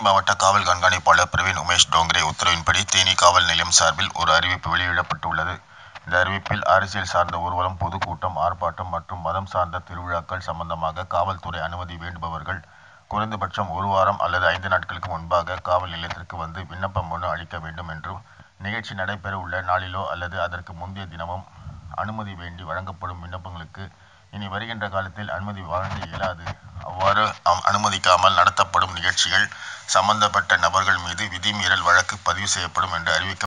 மாவட்ட காவல் கண்காணிப்பாளர் பிரவீன் உமேஷ் டோங்கரே உத்தரவின்படி தேனி காவல் நிலையம் சார்பில் ஒரு அறிவிப்பு வெளியிடப்பட்டுள்ளது. இந்த அறிவிப்பில் அரசியல் சார்ந்த ஊர்வலம், பொதுக்கூட்டம், ஆர்ப்பாட்டம் மற்றும் மதம் சார்ந்த திருவிழாக்கள் சம்பந்தமாக காவல்துறை அனுமதி வேண்டுபவர்கள் குறைந்தபட்சம் ஒரு வாரம் அல்லது ஐந்து நாட்களுக்கு முன்பாக காவல் நிலையத்திற்கு வந்து விண்ணப்ப மனு அளிக்க வேண்டும் என்றும், நிகழ்ச்சி நடைபெற உள்ள நாளிலோ அல்லது அதற்கு முந்தைய தினமும் அனுமதி வேண்டி வழங்கப்படும் விண்ணப்பங்களுக்கு இனி வருகின்ற காலத்தில் அனுமதி வழங்க இயலாது. அவ்வாறு அனுமதிக்காமல் நடத்தப்படும் நிகழ்ச்சிகள் சம்பந்தப்பட்ட நபர்கள் மீது விதிமீறல் வழக்கு பதிவு செய்யப்படும் என்று அறிவிக்கப்பட்டுள்ளது.